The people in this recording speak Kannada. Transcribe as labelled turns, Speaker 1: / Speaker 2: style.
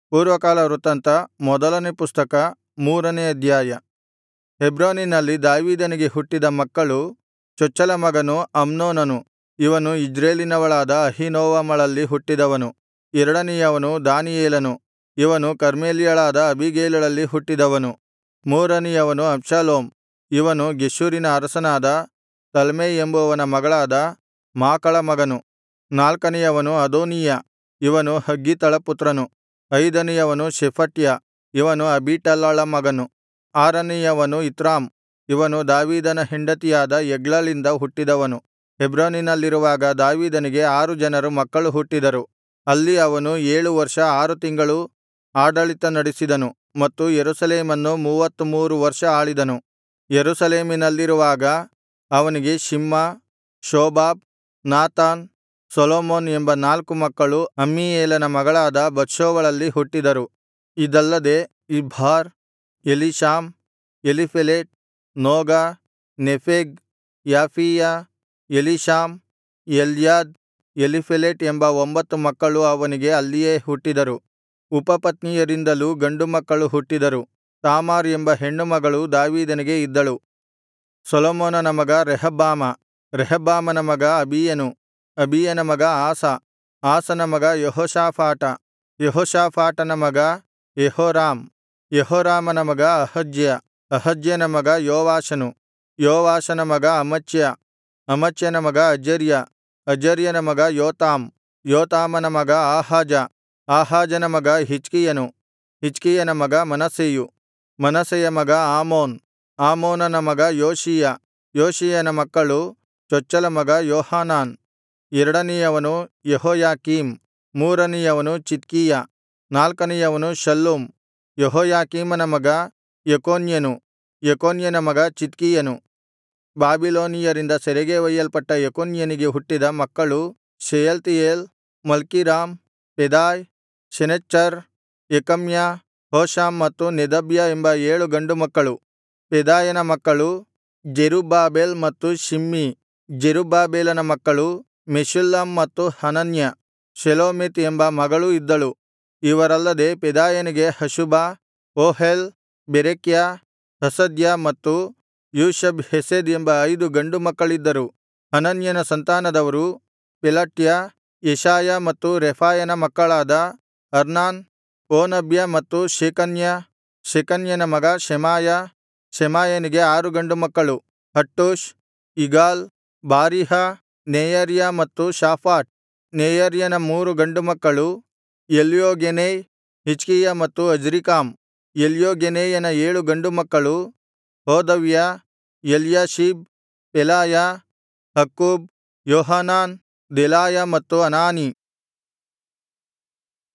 Speaker 1: ಪೂರ್ವಕಾಲ ವೃತ್ತಾಂತ ಮೊದಲನೇ ಪುಸ್ತಕ ಮೂರನೇ ಅಧ್ಯಾಯ ಹೆಬ್ರೋನಿನಲ್ಲಿ ದಾವೀದನಿಗೆ ಹುಟ್ಟಿದ ಮಕ್ಕಳು ಚೊಚ್ಚಲ ಮಗನು ಅಮ್ನೋನನು ಇವನು ಇಜ್ರೇಲಿನವಳಾದ ಅಹೀನೋವಮಳಲ್ಲಿ ಹುಟ್ಟಿದವನು ಎರಡನೆಯವನು ದಾನಿಯೇಲನು ಇವನು ಕರ್ಮೆಲ್ಯಳಾದ ಅಬೀಗೈಲಳಲ್ಲಿ ಹುಟ್ಟಿದವನು ಮೂರನೆಯವನು ಅಬ್ಷಾಲೋಮ್ ಇವನು ಗೆಷೂರಿನ ಅರಸನಾದ ತಲ್ಮೈ ಎಂಬುವನ ಮಗಳಾದ ಮಾಕಳ ಮಗನು ನಾಲ್ಕನೆಯವನು ಅದೋನೀಯ ಇವನು ಹಗ್ಗೀತಳ ಪುತ್ರನು ಐದನೆಯವನು ಶೆಫಟ್ಯ ಇವನು ಅಬೀಟಲಳ ಮಗನು ಆರನೆಯವನು ಇತ್ರಾಮ್ ಇವನು ದಾವೀದನ ಹೆಂಡತಿಯಾದ ಎಗ್ಲಳಿಂದ ಹುಟ್ಟಿದವನು ಹೆಬ್ರೋನಿನಲ್ಲಿರುವಾಗ ದಾವೀದನಿಗೆ ಆರು ಜನರು ಮಕ್ಕಳು ಹುಟ್ಟಿದರು ಅಲ್ಲಿ ಅವನು ಏಳು ವರ್ಷ ಆರು ತಿಂಗಳು ಆಡಳಿತ ನಡೆಸಿದನು ಮತ್ತು ಯೆರೂಸಲೇಮನ್ನು ಮೂವತ್ತು ಮೂರು ವರ್ಷ ಆಳಿದನು ಯೆರೂಸಲೇಮಿನಲ್ಲಿರುವಾಗ ಅವನಿಗೆ ಶಿಮ್ಮ ಶೋಬಾಬ್ ನಾತಾನ್ ಸೊಲೊಮೋನ್ ಎಂಬ ನಾಲ್ಕು ಮಕ್ಕಳು ಅಮ್ಮೀಯೇಲನ ಮಗಳಾದ ಬತ್ಷೂವಳಲ್ಲಿ ಹುಟ್ಟಿದರು ಇದಲ್ಲದೆ Ibhar Elishama Eliphelet Nogah Nepheg Japhia Elishama Eliada Eliphelet ಎಂಬ ಒಂಬತ್ತು ಮಕ್ಕಳು ಅವನಿಗೆ ಅಲ್ಲಿಯೇ ಹುಟ್ಟಿದರು ಉಪಪತ್ನಿಯರಿಂದಲೂ ಗಂಡು ಮಕ್ಕಳು ಹುಟ್ಟಿದರು ತಾಮಾರ್ ಎಂಬ ಹೆಣ್ಣುಮಗಳು ದಾವೀದನಿಗೆ ಇದ್ದಳು ಸೊಲೊಮೋನನ ಮಗ ರೆಹಬ್ಬಾಮ ರೆಹಬ್ಬಾಮನ ಮಗ ಅಬೀಯನು ಅಬೀಯನ ಮಗ ಆಸ ಆಸನ ಮಗ ಯೆಹೋಷಾಫಾಟ ಯೆಹೋಷಾಫಾಟನ ಮಗ ಯೆಹೋರಾಮ್ ಯೆಹೋರಾಮನ ಮಗ ಅಹಜ್ಯ ಅಹಜ್ಯನ ಮಗ ಯೋವಾಷನು ಯೋವಾಷನ ಮಗ ಅಮಚ್ಯ ಅಮಚ್ಯನ ಮಗ ಅಜರ್ಯ ಅಜರ್ಯನ ಮಗ ಯೋತಾಮ್ ಯೋತಾಮನ ಮಗ ಆಹಾಜ ಆಹಾಜನ ಮಗ ಹಿಜ್ಕೀಯನು ಹಿಜ್ಕೀಯನ ಮಗ ಮನಸ್ಸೆಯು ಮನಸ್ಸೆಯ ಮಗ ಆಮೋನ್ ಆಮೋನನ ಮಗ ಯೋಷೀಯ ಯೋಷೀಯನ ಮಕ್ಕಳು ಚೊಚ್ಚಲ ಮಗ ಯೋಹಾನಾನ್ ಎರಡನೆಯವನು ಯೆಹೋಯಾಕೀಮ್ ಮೂರನೆಯವನು ಚಿದ್ಕೀಯ ನಾಲ್ಕನೆಯವನು ಶಲ್ಲೂಮ್ ಯೆಹೋಯಾಕೀಮನ ಮಗ ಯೆಕೊನ್ಯನು ಯೆಕೊನ್ಯನ ಮಗ ಚಿದ್ಕೀಯನು ಬಾಬಿಲೋನಿಯರಿಂದ ಸೆರೆಗೆ ಒಯ್ಯಲ್ಪಟ್ಟ ಯೆಕೊನ್ಯನಿಗೆ ಹುಟ್ಟಿದ ಮಕ್ಕಳು ಶೆಯಲ್ತೀಯೇಲ್ ಮಲ್ಕೀರಾಮ್ ಪೆದಾಯ್ ಶೆನಚ್ಚರ್ ಯೆಕಮ್ಯ ಹೋಷಾಮ್ ಮತ್ತು ನೆದಬ್ಯ ಎಂಬ ಏಳು ಗಂಡು ಮಕ್ಕಳು ಪೆದಾಯನ ಮಕ್ಕಳು ಜೆರುಬ್ಬಾಬೆಲ್ ಮತ್ತು ಶಿಮ್ಮೀ ಜೆರುಬ್ಬಾಬೆಲನ ಮಕ್ಕಳು ಮೆಷುಲ್ಲಾಮ್ ಮತ್ತು ಹನನ್ಯ ಶೆಲೋಮೀತ್ ಎಂಬ ಮಗಳೂ ಇದ್ದಳು ಇವರಲ್ಲದೆ ಪೆದಾಯನಿಗೆ ಹಷುಬ ಓಹೆಲ್ ಬೆರೆಕ್ಯ ಹಸದ್ಯ ಮತ್ತು ಯೂಷಬ್ ಹೆಸೆದ್ ಎಂಬ ಐದು ಗಂಡು ಮಕ್ಕಳಿದ್ದರು ಹನನ್ಯನ ಸಂತಾನದವರು ಪೆಲಟ್ಯ ಯೆಶಾಯ ಮತ್ತು ರೆಫಾಯನ ಮಕ್ಕಳಾದ ಅರ್ನಾನ್ ಓನಬ್ಯ ಮತ್ತು ಶೇಕನ್ಯ ಶೆಕನ್ಯನ ಮಗ ಶೆಮಾಯ ಶೆಮಾಯನಿಗೆ ಆರು ಗಂಡು ಮಕ್ಕಳು ಹಟ್ಟೂಷ್ ಇಗಾಲ್ ಬಾರೀಹ ನೆಯರ್ಯ ಮತ್ತು ಶಾಫಾಟ್ ನೆಯರ್ಯನ ಮೂರು ಗಂಡು ಮಕ್ಕಳು ಎಲ್ಯೋಗೆನೈ ಹಿಜ್ಕೀಯ ಮತ್ತು ಅಜ್ರೀಕಾಮ್ ಎಲ್ಯೋಗೆನೈಯನ ಏಳು ಗಂಡು ಮಕ್ಕಳು Hodaviah Eliashib Pelaiah Akkub Johanan Delaiah ಮತ್ತು ಅನಾನೀ